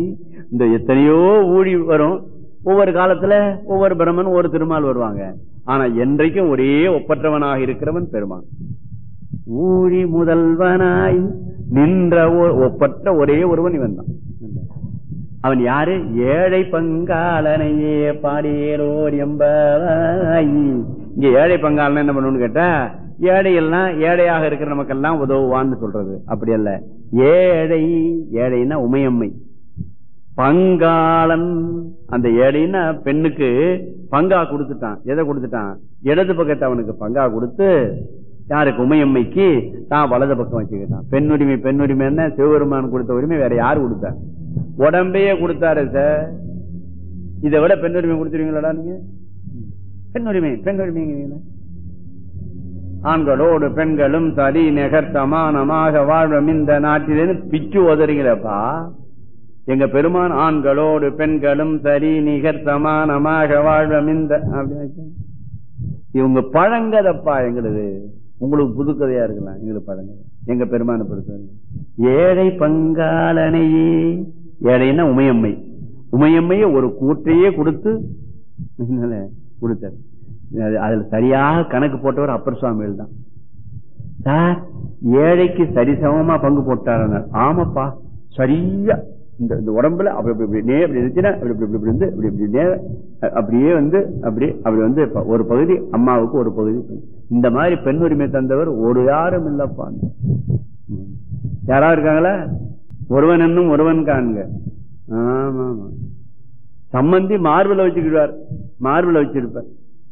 இந்த எத்தனையோ ஊழி வரும் ஒவ்வொரு காலத்துல ஒவ்வொரு பிரம்மன் ஒரு திருமால் வருவாங்க ஆனா என்றைக்கும் ஒரே ஒப்பற்றவனாக இருக்கிறவன் பெருமான் ஊழி முதல்வனாய் நின்ற ஒ- ஒப்பற்ற ஒரே ஒருவன் இவன் தான் அவன் யாரு ஏழை பங்காளனையே பாடியேரோர் எம்பாய் இங்க ஏழை பங்காளன் என்ன பண்ணணும்னு கேட்டா ஏழை எல்லாம் ஏழையாக இருக்கிற நமக்கெல்லாம் உதவுவான்னு சொல்றது அப்படி அல்ல ஏழை ஏழைன்னா உமையம்மை பங்காளன் அந்த ஏழைன்னா பெண்ணுக்கு பங்கா கொடுத்துட்டான் எதை கொடுத்துட்டான் இடது பக்கத்தை அவனுக்கு பங்கா கொடுத்து யாருக்கு உமையம்மைக்கு தான் வலது பக்கம் வச்சுக்கிட்டான் பெண்ணுரிமை பெண்ணுரிமை என்ன சிவபெருமான் கொடுத்த உரிமை வேற யாரு கொடுத்தா உடம்பையே கொடுத்தாரு சார் இதை விட பெண்ணுரிமை கொடுத்துருவீங்களா நீங்க பெண்ணுரிமை பெண்ணுரிமை ஆண்களோடு பெண்களும் சரி நிகர் சமானமாக வாழ்வம் இந்த நாட்டிலேன்னு பிச்சு உதறீங்களப்பா எங்க பெருமான் ஆண்களோடு பெண்களும் சரி நிகர் சமானமாக வாழ்வம் இந்த அப்படின்னு இவங்க பழங்கதப்பா எங்களுது உங்களுக்கு புது கதையா இருக்கலாம் எங்களுக்கு பழங்கதை எங்க பெருமான பொறுத்தவரை ஏழை பங்காளனையே ஏழைன்னா உமையம்மை உமையம்மையை ஒரு கூற்றையே கொடுத்து என்னல கொடுத்தார் அது- அதுல சரியாக கணக்கு போட்டவர் அப்பர் சுவாமிகள் தான் சார் ஏழைக்கு சரிசமமா பங்கு போட்டார் ஆமாப்பா சரியா இந்த இந்த உடம்புல அப்படி இப்படி இப்படி நேர் இப்படி இருந்துச்சுன்னா அப்படி இப்படி இப்படி இப்படி இருந்து இப்படி இப்படி நேர் அ- அப்படியே வந்து அப்படி அப்படி வந்து இப்ப ஒரு பகுதி அம்மாவுக்கு ஒரு பகுதி பெண். இந்த மாதிரி பெண் உரிமை தந்தவர் ஒரு யாரும் இல்லப்பா ம். யாராவது இருக்காங்களா ஒருவன் என்னும் ஒருவன் காண்க ஆமா ஆமா சம்பந்தி மார்பில் வச்சுக்கிடுவார் மார்பில் வச்சிருப்பார்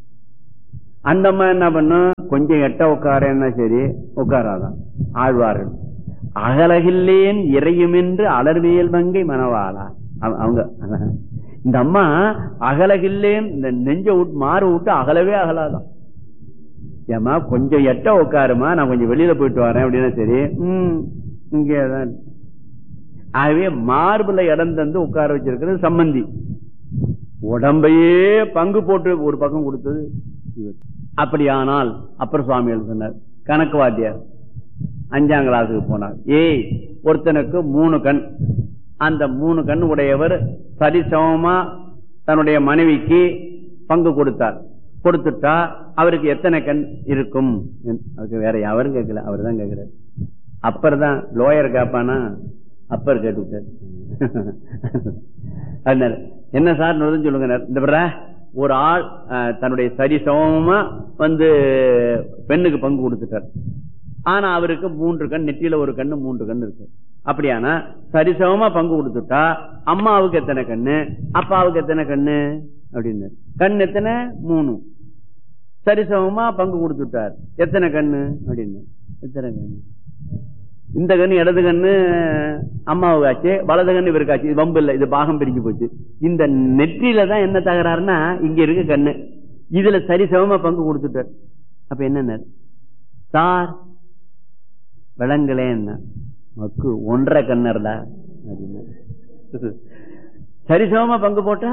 அந்த அம்மா என்ன பண்ணும் கொஞ்சம் எட்ட உட்காரன்னா சரி உட்காராதான் ஆழ்வார்கள் அகலகில்லேன் இறையுமென்று அலர்வியல் மங்கை மனவாளா அவ- அவங்க இந்த அம்மா அகலகில்லேன் இந்த நெஞ்ச விட்டு மாறு விட்டு அகலவே அகலாதான் ஏமா கொஞ்சம் எட்ட உட்காருமா நான் கொஞ்சம் வெளியில போயிட்டு வரேன் அப்படின்னா சரி ம் இங்கேதான் ஆகவே மார்புல இடம் தந்து உட்கார வச்சிருக்கிறது சம்பந்தி உடம்பையே பங்கு போட்டு ஒரு பக்கம் கொடுத்தது இவர் அப்படியானால் அப்பர் சுவாமிகள் சொன்னார் கணக்கு வாத்தியார் அஞ்சாம் கிளாஸுக்கு போனார் ஏய் ஒருத்தனுக்கு மூணு கண் அந்த மூணு கண் உடையவர் சரிசமமா தன்னுடைய மனைவிக்கு பங்கு கொடுத்தார் கொடுத்துட்டா அவருக்கு எத்தனை கண் இருக்கும் அதுக்கு வேற யாரும் கேட்கல அவர் தான் கேட்கிறார் அப்பர் தான் லோயர் கேப்பானா அப்பர் கேட்டு விட்டார் அதனால என்ன சார் நுழைஞ்சு சொல்லுங்க இந்த பிற ஒரு ஆள் அஹ், தன்னுடைய சரிசமமா வந்து பெண்ணுக்கு பங்கு கொடுத்துட்டார் ஆனா அவருக்கு மூன்று கண் நெத்தியில ஒரு கண்ணு மூன்று கண் இருக்கு அப்படியானா சரிசமமா பங்கு கொடுத்துட்டா அம்மாவுக்கு எத்தனை கண்ணு அப்பாவுக்கு எத்தனை கண்ணு அப்படின்னு கண் எத்தனை மூணு சரிசமமா பங்கு கொடுத்துட்டார் எத்தனை கண்ணு அப்படின்னு எத்தனை கண்ணு இந்த கண்ணு இடது கண்ணு அம்மாவுக்கு ஆச்சு வலது கண்ணு இவருக்கு ஆச்சு இது வம்பு இல்ல இது பாகம் பிரிஞ்சு போச்சு இந்த நெற்றியில தான் என்ன தகராறுன்னா இங்க இருக்கு கண்ணு இதுல சரிசமமா பங்கு கொடுத்துட்டார் அப்ப என்ன சார் விளங்கலேன்னா மக்கு ஒன்றரை கண்ணர்டா அப்படின்னு சரிசமமா பங்கு போட்டா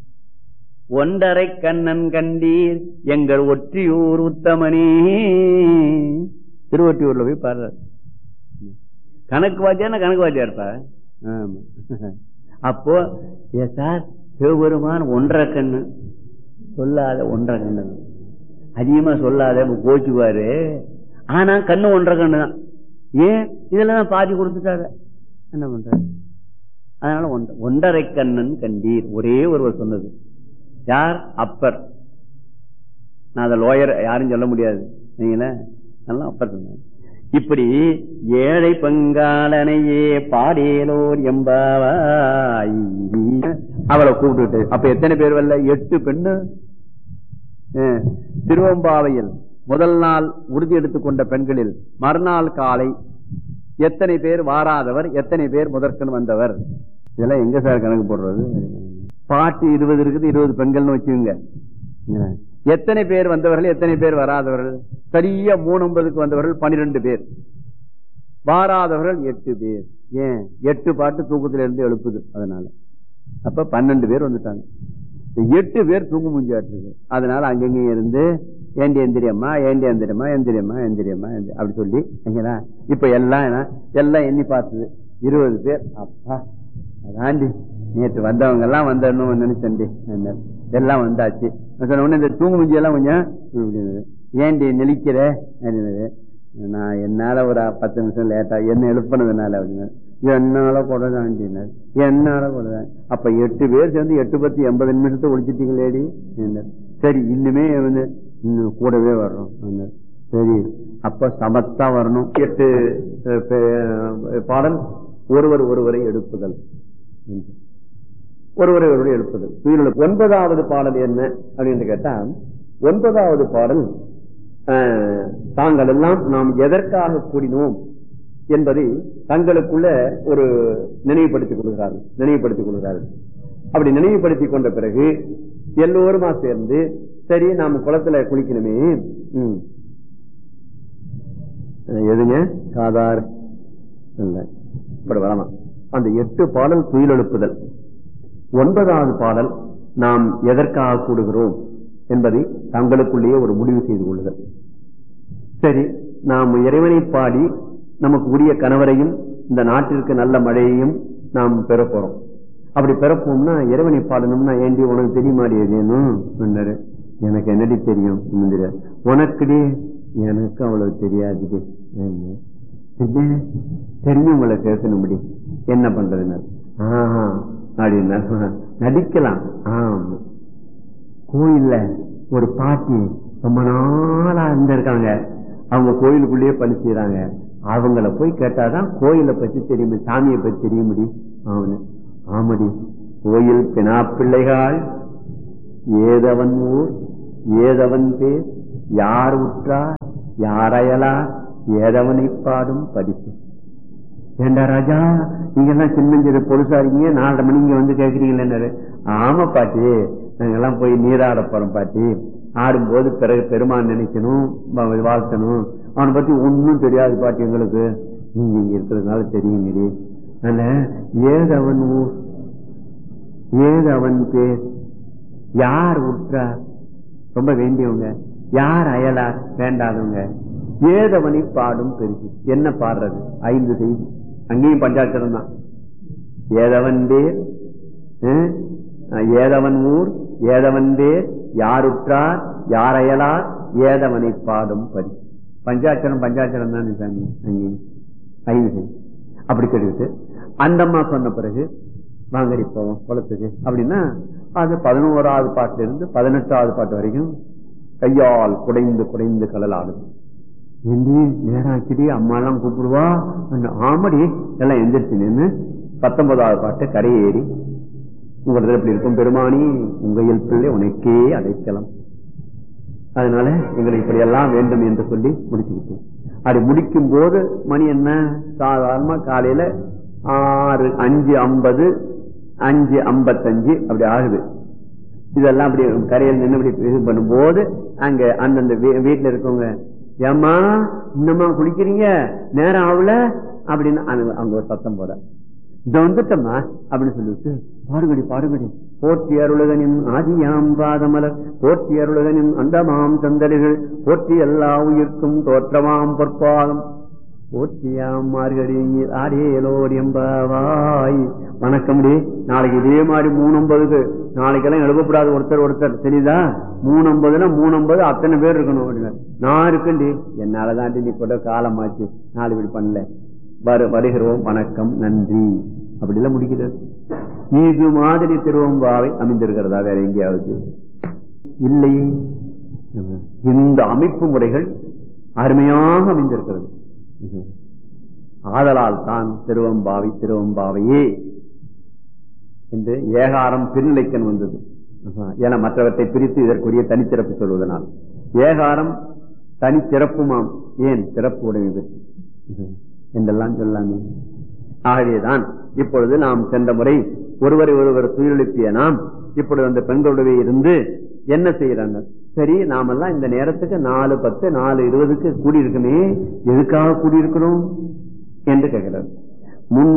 ஒன்றரை கண்ணன் கண்டீர் எங்கள் ஒற்றியூர் உத்தமனே திருவொற்றியூர்ல போய் பாடுறார் கணக்கு வாத்தியார் கணக்கு வாத்தியா இருப்பா ஆமா அப்போ ஏ சார் சிவபெருமான் ஒன்றரை கண்ணு சொல்லாத ஒன்றரை கண்ணு அதிகமா சொல்லாத கோச்சுக்குவாரு ஆனா கண்ணு ஒன்றரை கண்ணு தான் ஏன் இதுல தான் பாதி கொடுத்துட்டாரு என்ன பண்றாரு அதனால ஒன்ற- ஒன்றரை கண்ணன் கண்டீர் ஒரே ஒருவர் சொன்னது யார் அப்பர் நான் அதை லோயர் யாரும் சொல்ல முடியாது நீங்களே நல்லா அப்பர் சொன்னார் இப்படி ஏழை பங்காளனையே பாடேலோர் எம்பாவாய் அவளை கூப்பிட்டு அப்ப எத்தனை பேர் வரல எட்டு பெண்ணு அஹ், திருவம்பாவையில் முதல் நாள் உறுதி எடுத்துக்கொண்ட பெண்களில் மறுநாள் காலை எத்தனை பேர் வாராதவர் எத்தனை பேர் முதற்கண் வந்தவர் இதெல்லாம் எங்க சார் கணக்கு போடுறது பாட்டு இருபது இருக்குது இருபது பெண்கள்னு வச்சுங்க எத்தனை பேர் வந்தவர்கள் எத்தனை பேர் வராதவர்கள் சரியா மூணு ஒன்பதுக்கு வந்தவர்கள் பனிரெண்டு பேர் வாராதவர்கள் எட்டு பேர் ஏன் எட்டு பாட்டு தூக்கத்துல இருந்து எழுப்புது அதனால அப்ப பன்னெண்டு பேர் வந்துட்டாங்க இந்த எட்டு பேர் தூங்கு முடிஞ்சாட்டு அதனால அங்கங்க இருந்து ஏண்டி எந்திரியம்மா ஏண்டி எந்திரியம்மா எந்திரியம்மா எந்திரியம்மா எந்திரி- அப்படி சொல்லி சரிங்களா? இப்ப எல்லாம் என்ன? எல்லாம் எண்ணி பார்த்தது இருபது பேர் அப்பா அதாண்டி நேற்று வந்தவங்க எல்லாம் வந்தணும் நினைச்சேன்டி என்ன, எல்லாம் வந்தாச்சு நான் சொன்ன உடனே இந்த தூங்கு முஞ்சி எல்லாம் கொஞ்சம் இப்படின்னு, ஏன்டி நெளிக்கிற அப்படின்னது. நான் என்னால ஒரு பத்து நிமிஷம் லேட்டா என்ன எழுப்பினதுனால அப்படின்னு என்னால கொடுதாண்டினார் என்னால கொடுதான் அப்ப எட்டு பேர் சேர்ந்து எட்டு பத்து எண்பது நிமிஷத்தை ஒழிச்சிட்டீங்களேடி என்றார். சரி இன்னுமே வந்து இன்னும் கூடவே வர்றோம் என்றார். சரி அப்ப சமத்தா வரணும் எட்டு அஹ், பே- பாடல் ஒருவர் ஒருவரை எடுப்புதல் என்று. ஒருவரை ஒருவரை எழுப்புதல் உயிரிழப்பு ஒன்பதாவது பாடல் என்ன அப்படின்னு கேட்டா ஒன்பதாவது பாடல் அஹ், தாங்கள் எல்லாம் நாம் எதற்காக கூடினோம் என்பதை தங்களுக்குள்ள ஒரு நினைவுபடுத்திக் கொள்கிறார்கள் நினைவுபடுத்திக் கொள்கிறார்கள் அப்படி நினைவுபடுத்திக் கொண்ட பிறகு எல்லோருமா சேர்ந்து சரி நாம குளத்துல குளிக்கணுமே ம். அஹ், எதுங்க காதார் இல்ல இப்படி வரலாம் அந்த எட்டு பாடல் துயில் எழுப்புதல் ஒன்பதாவது பாடல் நாம் எதற்காக கூடுகிறோம் என்பதை தங்களுக்குள்ளேயே ஒரு முடிவு செய்து கொள்ளுதல் சரி நாம் இறைவனை பாடி நமக்கு உரிய கணவரையும் இந்த நாட்டிற்கு நல்ல மழையையும் நாம் பெறப் போறோம் அப்படி பெறப்போம்னா இறைவனை பாடணும்னா ஏண்டி உனக்கு தெரியுமாடி வேணும் சொன்னாரு எனக்கு என்னடி தெரியும் முந்திர உனக்குடி எனக்கு அவ்வளவு தெரியாதுடி என்ன? என்ன? தெரிஞ்சவங்களை பேசணும்படி என்ன பண்றதுன்னு ஆஹா அப்படின்னா நடிக்கலாம் ஆமா கோயில்ல ஒரு பாட்டி ரொம்ப நாளா இருந்திருக்காங்க அவங்க கோயிலுக்குள்ளேயே பணி செய்யறாங்க அவங்கள போய் கேட்டாதான் கோயிலை பத்தி தெரியுமே சாமியை பத்தி தெரிய முடியும் அவனு ஆமடி கோயில் பினா பிள்ளைகள் ஏதவன் ஊர் ஏதவன் பேர் யார் உற்றார் யாரையலா ஏதவனை பாடும் படிப்பு ஏண்டா ராஜா நீங்க எல்லாம் சின்னஞ்சிறு பொருசாரிங்க நாலரை மணி இங்க வந்து கேக்குறீங்களே ஆமா பாட்டி நாங்கெல்லாம் போய் நீராட போறோம் பாட்டி ஆடும்போது பிறகு பெருமான் நினைக்கணும் வ- வாழ்த்தணும் அவனை பத்தி ஒன்னும் தெரியாது பாட்டி எங்களுக்கு நீங்க இங்க இருக்கிறதுனால தெரியுங்கடி அதனால ஏதவன் ஊர் ஏதவன் பேர் யார் உற்றார் ரொம்ப வேண்டியவங்க யார் அயலார் வேண்டாதவங்க ஏதவனை பாடும் பெருசு என்ன பாடுறது ஐந்து செய்தி அங்கேயும் பஞ்சாட்சரம் தான் ஏதவன் பேர் அஹ், ஏதவன் ஊர் ஏதவன் பேர் யாருற்றார் யார் அயலார் ஏதவனை பாடும் பரிசு பஞ்சாட்சரம் பஞ்சாட்சரம் தான் சாமி அங்கேயும் ஐந்து செய்தி அப்படி கேட்டுக்கிட்டு அந்த அம்மா சொன்ன பிறகு வாங்கடி போவோம் குளத்துக்கு அப்படின்னா அது பதினோராவது பாட்டுல இருந்து பதினெட்டாவது பாட்டு வரைக்கும் கையால் குடைந்து குடைந்து கடலாடுது ஏண்டி நேரம் ஆச்சுடி அம்மா எல்லாம் கூப்பிடுவா அண்ணா, ஆமாடி எல்லாம் எந்திரிச்சு நின்னு பத்தொன்பதாவது பாட்டு கரையேறி உங்களிடத்துல எப்படி இருக்கும் பெருமானி உங்கள் பிள்ளை உனக்கே அடைக்கலாம் அதனால எங்களுக்கு இப்படி எல்லாம் வேண்டும் என்று சொல்லி முடிச்சுக்கிட்டோம் அது முடிக்கும் போது மணி என்ன சாதாரணமா காலையில ஆறு அஞ்சு ஐம்பது அஞ்சு ஐம்பத்தஞ்சு அப்படி ஆகுது இதெல்லாம் அப்படி கரையில் நின்று இப்படி இது பண்ணும்போது அங்க அந்தந்த வீ- வீட்டுல இருக்கவங்க ஏம்மா இன்னமா குளிக்கிறீங்க நேரம் ஆகல அப்படின்னு அங்க- அங்க ஒரு சத்தம் போட இந்த வந்துட்டம்மா அப்படின்னு சொல்லிட்டு பாடுங்கடி பாடுங்கடி போற்றி அருளுகனின் ஆதியாம் பாதமலர் போற்றி அருளுகனின் அந்தமாம் தந்தடிகள் போற்றி எல்லா உயிர்க்கும் தோற்றமாம் பொற்பாதம் போற்றியாம் மார்கழி ஆடேலோர் எம்பாவாய் வணக்கம் டி நாளைக்கு இதே மாதிரி மூணு ஐம்பதுக்கு நாளைக்கெல்லாம் எழுப்பக்கூடாது ஒருத்தர் ஒருத்தர் தெரியுதா மூணு ஐம்பதுனா மூணு ஐம்பது அத்தனை பேர் இருக்கணும் அப்படின்னு நான் இருக்கேன்டி என்னாலதான் நீ கூட காலமாச்சு நாலு இப்படி பண்ணல வரு வருகிறோம் வணக்கம் நன்றி அப்படிலாம் முடிக்கிறது இது மாதிரி திருவம்பாவை அமைந்திருக்கிறதா வேற எங்கேயாவது இல்லை இந்த அமைப்பு முறைகள் அருமையாக அமைந்திருக்கிறது ஆதலால் தான் திருவம்பாவை திருவம்பாவையே என்று ஏகாரம் பின்னிலைக்கன் வந்தது ஆஹா. என மற்றவற்றை பிரித்து இதற்குரிய தனிச்சிறப்பு சொல்வதனால் ஏகாரம் தனிச்சிறப்புமாம் ஏன் சிறப்பு உடைமை பெற்று ம்ஹும். என்றெல்லாம் சொல்லாமே ஆகவேதான் இப்பொழுது நாம் சென்ற முறை ஒருவரை ஒருவர் துயிலெழுப்பிய நாம் இப்பொழுது அந்த பெண்களுடைய இருந்து என்ன செய்யறாங்க சரி நாமெல்லாம் இந்த நேரத்துக்கு நாலு பத்து நாலு இருபதுக்கு கூடியிருக்குமே எதுக்காக கூடியிருக்கிறோம் என்று கேட்கிறார் முன்